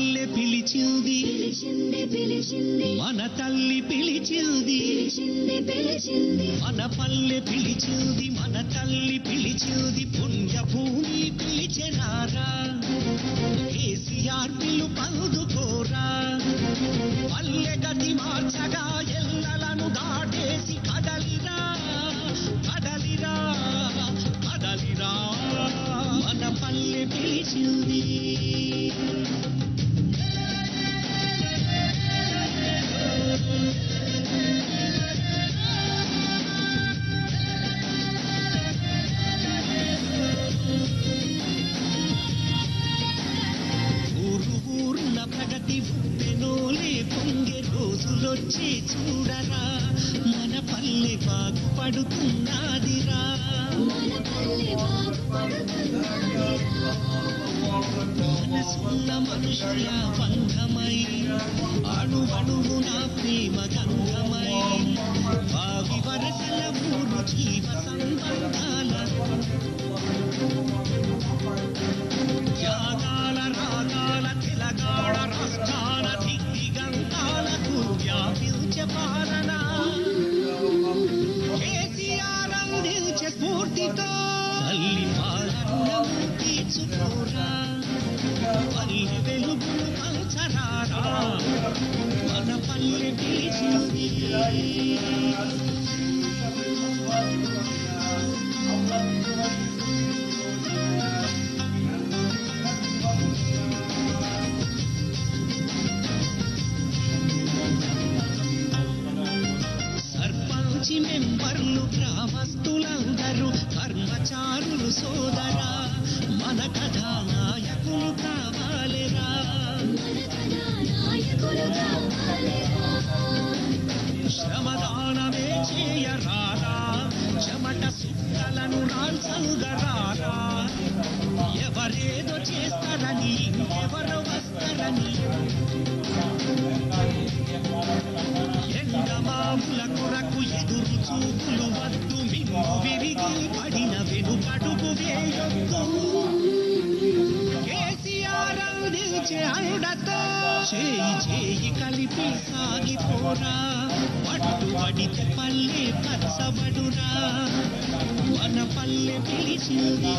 పల్లె పిలిచింది పిలిచింది పిలిచింది మన తల్లి పిలిచింది పిలిచింది పిలిచింది మన పల్లె పిలిచింది మన తల్లి పిలిచింది పుణ్యభూమి పిలిచెనారా కేసీఆర్ పిలు పందుకోరా పల్లె గతి మార్చగా ఎల్లలను దాటేసి కదలిరా కదలిరా కదలిరా మన పల్లె పిలిచింది ఊరు ఊరున ప్రగతి ఉప్పెనోలే పొంగే రోజులొచ్చి చూడరా మన పల్లె బాగుపడుతున్నదిరా మన పల్లె బాగుపడుతున్నదిరా. మనసున్న మనుషుల బంధమై అణు అణువున ప్రేమ గంగమై భావి వరసల ఊరు జీవ సంబంధాల త్యాగాల రాగాల తెలంగాణ రాష్ట్రాల దిగ్దిగంతాలకు వ్యాపించే పాలన కేసీఆర్ అందించే స్ఫూర్తితో తల్లి పాలనము తీర్చుకోరా పల్లె వెలుగులు పంచరారా మన పల్లె పిలిచింది సర్పంచి మెంబర్లు గ్రామస్తులందరూ కర్మచారులు సోదరా మన కథానాయకులు కావాలిరా మన కథానాయకులు కావాలిరా. శ్రమదానమే చేయరారా చెమట సుక్కలను రాల్సలుగరారా ఎవరేదో చేస్తారని ఇంకెవరు వస్తారని ఎండమాముల కొరకు ఎదురు చూపులు వద్దు మిమ్ము విరిగి పడిన వెనుకడుగు వేయొద్దు కేసీఆర్ అందించే అండతో చేయి చేయి కలిపి సాగిపోరా పట్టుబడితే పల్లె పచ్చబడురా మన పల్లె పిలిచింది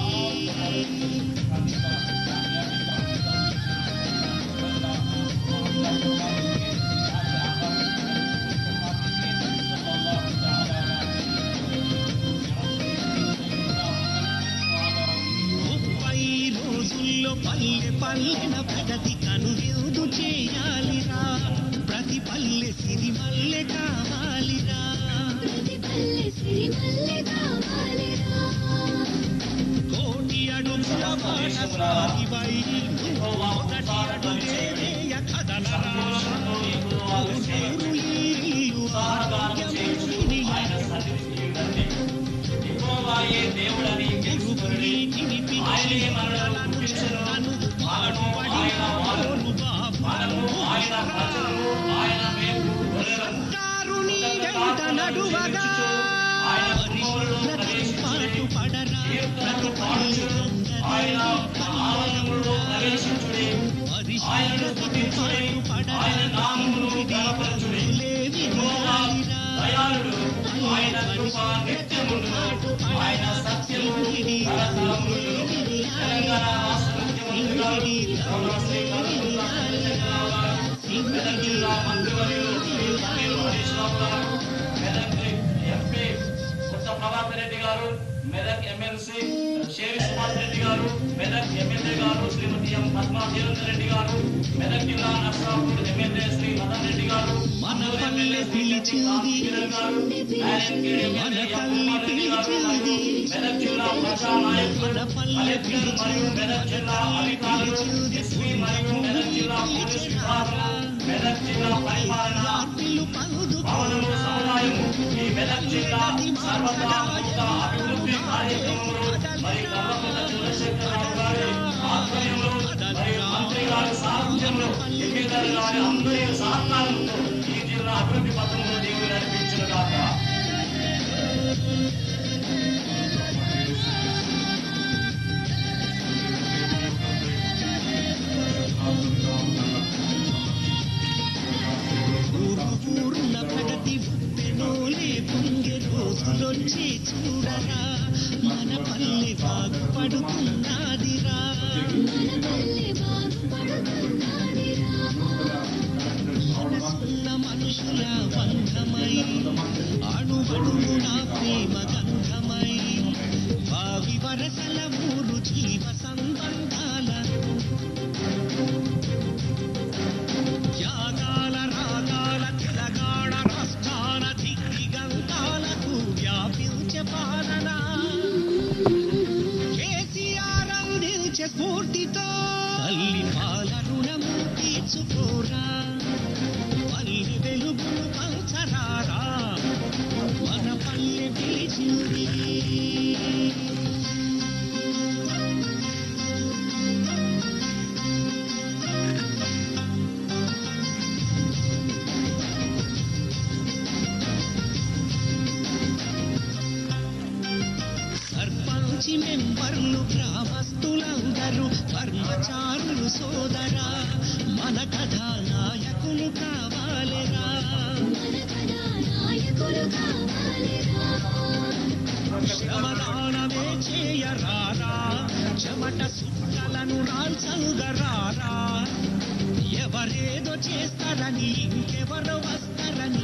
ముప్పై రోజుల్లో పల్లె పల్లెన ప్రగతి కనువిందు చేయాలిరా ప్రతి పల్లె సిరిమల్లె కావాలిరా ప్రతి పల్లె సిరిమల్లె కావాలిరా. కోటి అడుగుల పాఠశాలివై మొదటి అడుగే వేయ కదలరా ఊరూరు ఇల్లు ఆరోగ్యమూర్తిని గురుపురి తినిపి చిన్నలను చెన్నను పాడుబడి పోరు బాబాను సంకారుని వెంట నడువగా పరిశుభ్రతకు పాటు పడరా ప్రతి పల్లె అందరి పరిశుభ్రతకు పాటు పడరా ఇంటిది ప్రజలే వినాలిరా పరిశుభ్రతకు పాటు పడరా ఇంటిది ప్రజలే వినాలిరా సింగిడి ప్రజలే వినాలిరా సింగిడి ప్రజలే వినాలిరా ఎంపీ కొత్త ప్రభాకర్ రెడ్డి గారు మెదక్ ఎమ్మెల్సీ షేవి సుభాష్ రెడ్డి గారు మెదక్ ఎమ్మెల్యే గారు శ్రీమతి ఎం పద్మా వీరేంద్ర రెడ్డి గారు మెదక్ జిల్లా నర్సాపూర్ ఎమ్మెల్యే శ్రీ మదన్ రెడ్డి గారు మన పల్లె పిలిచింది కిరణ్ గారు నారాయణగిరి మన ఎమ్మెల్యే తల్లి కుమార్ రెడ్డి గారు పిలిచింది మెదక్ జిల్లా ప్రజా నాయకులు మన పల్లె కలెక్టర్ మరియు పిలిచింది మెదక్ జిల్లా అధికారులు ఎస్పీ మరియు మెదక్ జిల్లా పోలీస్ విభాగం మెదక్ జిల్లా పరిపాలన ఆర్పిలు భవనము పలుదుకోరా సముదాయము ఈ మెదక్ జిల్లా సర్వతోముఖ అభివృద్ధి కార్యక్రమంలో మరి గవర్నమెంట్ చంద్రశేఖరరావు గారి ఆధ్వర్యంలో మరియు మంత్రి గారి సారథ్యంలో ఎమ్మెల్యేలు గారి అందరి సహకారంతో ఈ జిల్లా అభివృద్ధి పథంలో దేవుడు నడిపించిన కాక Thank రోజులొచ్చి చూడరా మన పల్లె బాగుపడుతున్నదిరా మన పల్లె బాగుపడుతున్నదిరా మనసున్న మనుషుల బంధమై అణువణువున ప్రేమ గంధమై భావి వరసల మూడు జీవ సంబంధాల త్యాగాల రాగాల తెలంగాణ రాష్ట్రాల దిగ్దిగంతాలకు వ్యాపించే పాలన కేసీఆర్ అందించే స్ఫూర్తితో తల్లి పాల రుణము తీర్చుకోరా పల్లి వెలుగును పంచరారా మన పల్లె పిలిచింది సర్పంచి మెంబర్లు గ్రామస్తులందరూ కర్మచారులు సోదరా మన కథానాయకులు కావాలిరా మన కథానాయకులు కావాలిరా శ్రమదానమే చేయరారా చెమట సుక్కలను రాల్చంగరారా ఎవరేదో చేస్తారని ఇంకెవరో వస్తారని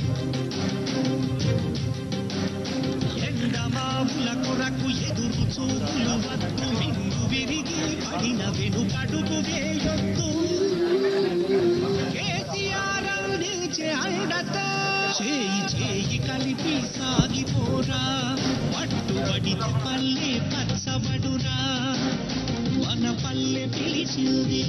ఎండమావుల కొరకు ఎదురు చూపులు వద్దు విందు విరిగి పడిన వెనుకడుగు వేయొద్దు కేసీఆర్ అందించే అండతో చేయి చేయి కలిపి సాగిపోరా పట్టుబడి పల్లె పచ్చబడురా మన పల్లె పిలిచింది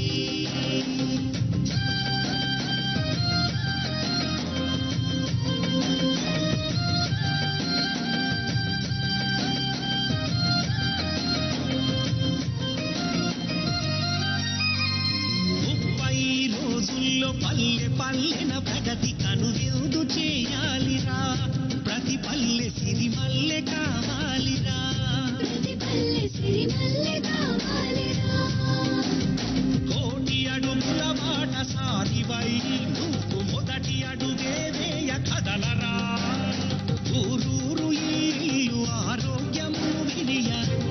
ముప్పై రోజుల్లో పల్లె పల్లెన ప్రగతి కనువిందు చేయాలిరా ప్రతి పల్లె సిరిమల్లె కావాలిరా ప్రతి పల్లె సిరిమల్లె కావాలిరా కోటి అడుగుల మాట సారివై నువ్వు మొదటి అడుగే వేయ కదలరా ఊరూరు ఈ ఇల్లు ఆరోగ్యము విరియ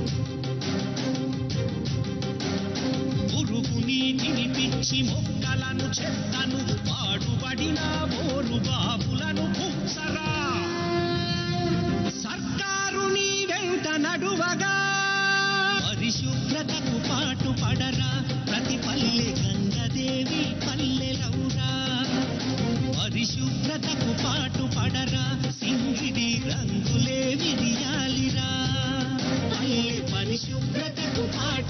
పురుగు నీటిని పిచ్చి మొక్కలను చెత్తను పాడుబడిన బోరు బాబులను పుచ్చరా సర్కారు నీ వెంట నడువగా పరిశుభ్రతకు పాటు పడరా ప్రతి పల్లె గంగదేవి పల్లెలవురా పరిశుభ్రతకు పాటు పడరా సింగిడి రంగులే విరియాలిరా పల్లె పరిశుభ్రతకు పాటు